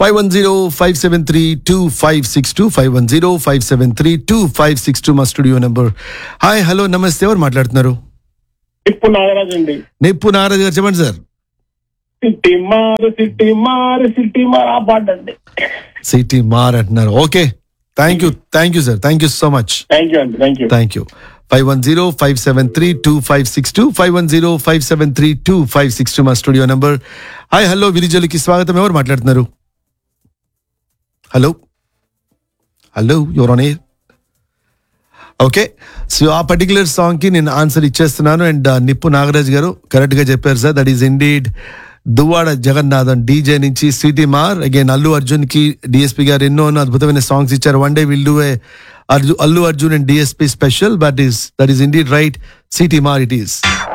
five one zero five seven three two five six two five one zero five seven three two five six two మా studio number hi hello నమస్తే ఎవరు మాట్లాడుతున్నారు ఇప్పుడు నాగరాజు అండి నిప్పు నాగరాజు గారు చెప్పండి సార్ సిట్టి మారు సిట్టి మారు సిట్టి మారు ఆ పాట అండి సిటీ మార్ అంటున్నారు okay thank you thank you sir thank you so much thank you అండి thank you thank you five one zero five seven three two five six two five one zero five seven three two five six two మా studio number hi hello విరిజలికి స్వాగతం ఎవరు మాట్లాడుతున్నారు hello hello your on air okay so uh particular song కి నేను answer ఇచ్చేస్తున్నాను and నిప్పు నాగరాజ్ గారు కరెక్ట్ గా చెప్పారు sir that is indeed Duvvada Jagannadham DJ నుంచి సిటీ మార్ అగైన్ అల్లు అర్జున్ కి డిఎస్పి గారు ఎన్నో ఎన్నో అద్భుతమైన సాంగ్స్ ఇచ్చారు one day will do a Allu Arjun and DSP special but is that is indeed right Seeti Maar it is